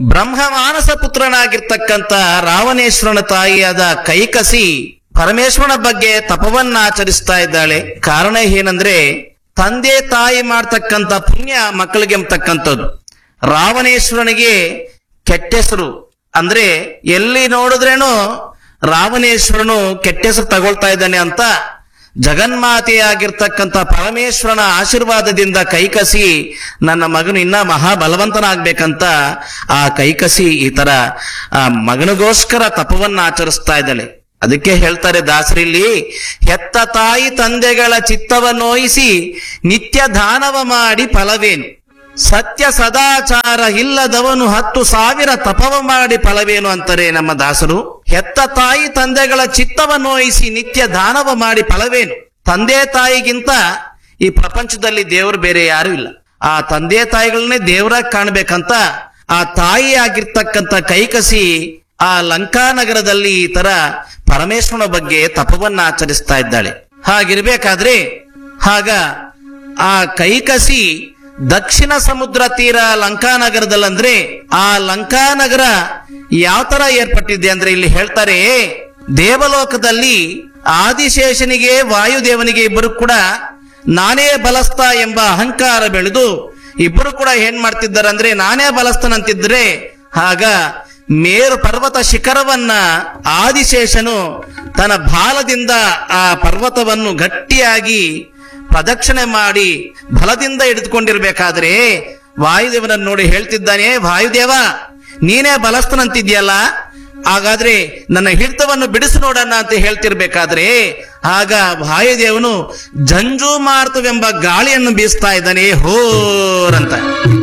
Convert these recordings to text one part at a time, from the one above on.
ಬ್ರಹ್ಮಮಾನಸ ಪುತ್ರನಾಗಿರ್ತಕ್ಕಂಥ ರಾವಣೇಶ್ವರನ ತಾಯಿಯಾದ ಕೈಕಸಿ ಪರಮೇಶ್ವರನ ಬಗ್ಗೆ ತಪವನ್ನ ಆಚರಿಸ್ತಾ ಇದ್ದಾಳೆ ಕಾರಣ ಏನಂದ್ರೆ ತಂದೆ ತಾಯಿ ಮಾಡ್ತಕ್ಕಂಥ ಪುಣ್ಯ ಮಕ್ಕಳಿಗೆ ಎಂಬತಕ್ಕಂಥದ್ದು ರಾವಣೇಶ್ವರನಿಗೆ ಕೆಟ್ಟ ಹೆಸರು ಅಂದ್ರೆ ಎಲ್ಲಿ ನೋಡಿದ್ರೇನು ರಾವಣೇಶ್ವರನು ಕೆಟ್ಟ ಹೆಸರು ತಗೊಳ್ತಾ ಇದ್ದಾನೆ ಅಂತ ಜಗನ್ಮಾತೆಯಾಗಿರ್ತಕ್ಕಂಥ ಪರಮೇಶ್ವರನ ಆಶೀರ್ವಾದದಿಂದ ಕೈಕಸಿ ನನ್ನ ಮಗನು ಇನ್ನ ಮಹಾಬಲವಂತನಾಗ್ಬೇಕಂತ ಆ ಕೈಕಸಿ ಈ ತರ ಆ ಮಗನಿಗೋಸ್ಕರ ತಪವನ್ನ ಆಚರಿಸ್ತಾ ಇದ್ದಾಳೆ ಅದಕ್ಕೆ ಹೇಳ್ತಾರೆ ದಾಸರಿಲ್ಲಿ ಹೆತ್ತ ತಾಯಿ ತಂದೆಗಳ ಚಿತ್ತವನ್ನೋಯಿಸಿ ನಿತ್ಯ ದಾನವ ಮಾಡಿ ಫಲವೇನು ಸತ್ಯ ಸದಾಚಾರ ಇಲ್ಲದವನು ಹತ್ತು ಸಾವಿರ ತಪವ ಮಾಡಿ ಫಲವೇನು ಅಂತಾರೆ ನಮ್ಮ ದಾಸರು ಹೆತ್ತ ತಾಯಿ ತಂದೆಗಳ ಚಿತ್ತವನ್ನೋಯಿಸಿ ನಿತ್ಯ ದಾನವ ಮಾಡಿ ಫಲವೇನು ತಂದೆ ತಾಯಿಗಿಂತ ಈ ಪ್ರಪಂಚದಲ್ಲಿ ದೇವರು ಬೇರೆ ಯಾರು ಇಲ್ಲ ಆ ತಂದೆ ತಾಯಿಗಳನ್ನೇ ದೇವರಾಗಿ ಕಾಣ್ಬೇಕಂತ ಆ ತಾಯಿ ಆಗಿರ್ತಕ್ಕಂಥ ಕೈಕಸಿ ಆ ಲಂಕಾನಗರದಲ್ಲಿ ಈ ತರ ಪರಮೇಶ್ವರನ ಬಗ್ಗೆ ತಪವನ್ನ ಆಚರಿಸ್ತಾ ಇದ್ದಾಳೆ ಹಾಗಿರ್ಬೇಕಾದ್ರೆ ಆಗ ಆ ಕೈಕಸಿ ದಕ್ಷಿಣ ಸಮುದ್ರ ತೀರ ಲಂಕಾನಗರದಲ್ಲಂದ್ರೆ ಆ ಲಂಕಾನಗರ ಯಾವ ತರ ಏರ್ಪಟ್ಟಿದೆ ಅಂದ್ರೆ ಇಲ್ಲಿ ಹೇಳ್ತಾರೆ ದೇವಲೋಕದಲ್ಲಿ ಆದಿಶೇಷನಿಗೆ ವಾಯುದೇವನಿಗೆ ಇಬ್ಬರು ಕೂಡ ನಾನೇ ಬಲಸ್ತ ಎಂಬ ಅಹಂಕಾರ ಬೆಳೆದು ಇಬ್ಬರು ಕೂಡ ಏನ್ ಮಾಡ್ತಿದ್ದಾರೆ ಅಂದ್ರೆ ನಾನೇ ಬಲಸ್ತನಂತಿದ್ರೆ ಆಗ ಮೇರು ಪರ್ವತ ಶಿಖರವನ್ನ ಆದಿಶೇಷನು ತನ್ನ ಬಾಲದಿಂದ ಆ ಪರ್ವತವನ್ನು ಗಟ್ಟಿಯಾಗಿ ಪ್ರದಕ್ಷಿಣೆ ಮಾಡಿ ಬಲದಿಂದ ಹಿಡಿದುಕೊಂಡಿರ್ಬೇಕಾದ್ರೆ ವಾಯುದೇವನನ್ನು ನೋಡಿ ಹೇಳ್ತಿದ್ದಾನೆ ವಾಯುದೇವ ನೀನೇ ಬಲಸ್ತನಂತಿದ್ಯಲ್ಲ ಹಾಗಾದ್ರೆ ನನ್ನ ಹಿಡಿತವನ್ನು ಬಿಡಿಸಿ ನೋಡೋಣ ಅಂತ ಹೇಳ್ತಿರ್ಬೇಕಾದ್ರೆ ಆಗ ವಾಯುದೇವನು ಜಂಜೂ ಮಾರ್ತವೆಂಬ ಗಾಳಿಯನ್ನು ಬೀಸ್ತಾ ಇದ್ದಾನೆ ಹೋರಂತ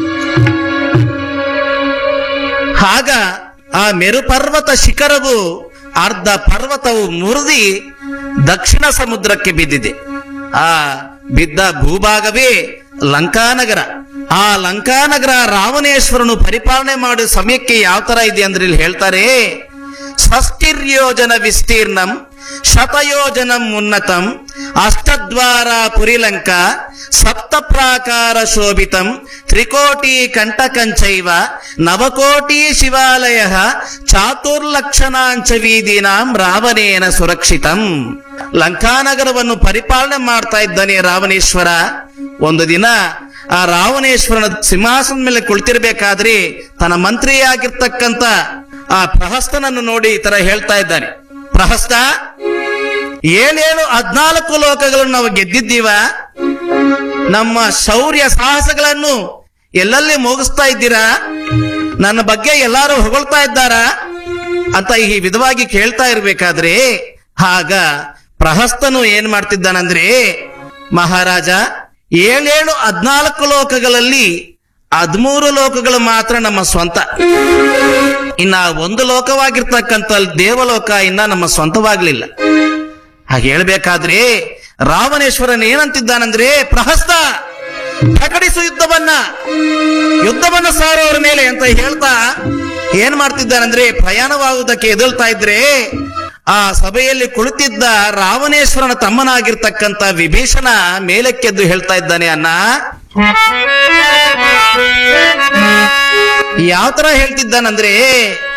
ಆಗ ಆ ಮೇರುಪರ್ವತ ಶಿಖರವು ಅರ್ಧ ಪರ್ವತವು ಮುರಿದಿ ದಕ್ಷಿಣ ಸಮುದ್ರಕ್ಕೆ ಬಿದ್ದಿದೆ ಆ ಬಿದ್ದ ಭೂಭಾಗವೇ ಲಂಕಾನಗರ ಆ ಲಂಕಾನಗರ ರಾವಣೇಶ್ವರನು ಪರಿಪಾಲನೆ ಮಾಡೋ ಸಮಯಕ್ಕೆ ಯಾವ ತರ ಇದೆ ಅಂದ್ರೆ ಇಲ್ಲಿ ಹೇಳ್ತಾರೆ ಷಷ್ಟಿರ್ಯೋಜನ ವಿಸ್ತೀರ್ಣಂ ಶತಯೋಜನಂ ಉನ್ನತಂ ಅಷ್ಟದ್ವಾರ ಪುರಿಲಂಕ ಸಪ್ತ ಪ್ರಾಕಾರ ಶೋಭಿತಂ ತ್ರಿಕೋಟಿ ಕಂಟಕಂಚೈವ ನವಕೋಟಿ ಶಿವಾಲಯ ಚಾತುರ್ಲಕ್ಷಣಾಂಚ ವೀದೀನಾಂ ರಾವಣೇನ ಸುರಕ್ಷಿತಂ ಲಂಕಾನಗರವನ್ನು ಪರಿಪಾಲನೆ ಮಾಡ್ತಾ ಇದ್ದಾನೆ ರಾವಣೇಶ್ವರ ಒಂದು ದಿನ ಆ ರಾವಣೇಶ್ವರನ ಸಿಂಹಾಸನದ ಮೇಲೆ ಕುಳಿತಿರ್ಬೇಕಾದ್ರೆ ತನ್ನ ಮಂತ್ರಿಯಾಗಿರ್ತಕ್ಕಂಥ ಆ ಪ್ರಹಸ್ತನನ್ನು ನೋಡಿ ಈ ತರ ಹೇಳ್ತಾ ಇದ್ದಾನೆ ಪ್ರಹಸ್ತ ಏಳೇಳು ಹದ್ನಾಲ್ಕು ಲೋಕಗಳನ್ನು ನಾವು ಗೆದ್ದಿದ್ದೀವ ನಮ್ಮ ಶೌರ್ಯ ಸಾಹಸಗಳನ್ನು ಎಲ್ಲೆಲ್ಲಿ ಮುಗಿಸ್ತಾ ಇದ್ದೀರಾ ನನ್ನ ಬಗ್ಗೆ ಎಲ್ಲಾರು ಹೊಗಳ್ತಾ ಇದ್ದಾರಾ ಅಂತ ಈ ವಿಧವಾಗಿ ಕೇಳ್ತಾ ಇರ್ಬೇಕಾದ್ರೆ ಆಗ ಪ್ರಹಸ್ತನು ಏನ್ ಮಾಡ್ತಿದ್ದಾನಂದ್ರೆ ಮಹಾರಾಜ ಏಳೇಳು ಹದ್ನಾಲ್ಕು ಲೋಕಗಳಲ್ಲಿ ಹದ್ಮೂರು ಲೋಕಗಳು ಮಾತ್ರ ನಮ್ಮ ಸ್ವಂತ ಇನ್ನ ಒಂದು ಲೋಕವಾಗಿರ್ತಕ್ಕಂಥ ದೇವಲೋಕ ಇನ್ನ ನಮ್ಮ ಸ್ವಂತವಾಗ್ಲಿಲ್ಲ ಹಾಗೆ ಹೇಳ್ಬೇಕಾದ್ರೆ ರಾವಣೇಶ್ವರನ್ ಏನಂತಿದ್ದಾನಂದ್ರೆ ಪ್ರಹಸ್ತ ಪ್ರಕಟಿಸು ಯುದ್ಧವನ್ನ ಯುದ್ಧವನ್ನ ಸಾರೋರ ಮೇಲೆ ಅಂತ ಹೇಳ್ತಾ ಏನ್ ಮಾಡ್ತಿದ್ದಾನಂದ್ರೆ ಪ್ರಯಾಣವಾಗುವುದಕ್ಕೆ ಎದುಳ್ತಾ ಇದ್ರೆ ಆ ಸಭೆಯಲ್ಲಿ ಕುಳಿತಿದ್ದ ರಾವಣೇಶ್ವರನ ತಮ್ಮನಾಗಿರ್ತಕ್ಕಂಥ ವಿಭೀಷಣ ಮೇಲಕ್ಕೆದ್ದು ಹೇಳ್ತಾ ಇದ್ದಾನೆ ಅನ್ನ ಯಾವ ತರ ಹೇಳ್ತಿದ್ದಾನಂದ್ರೆ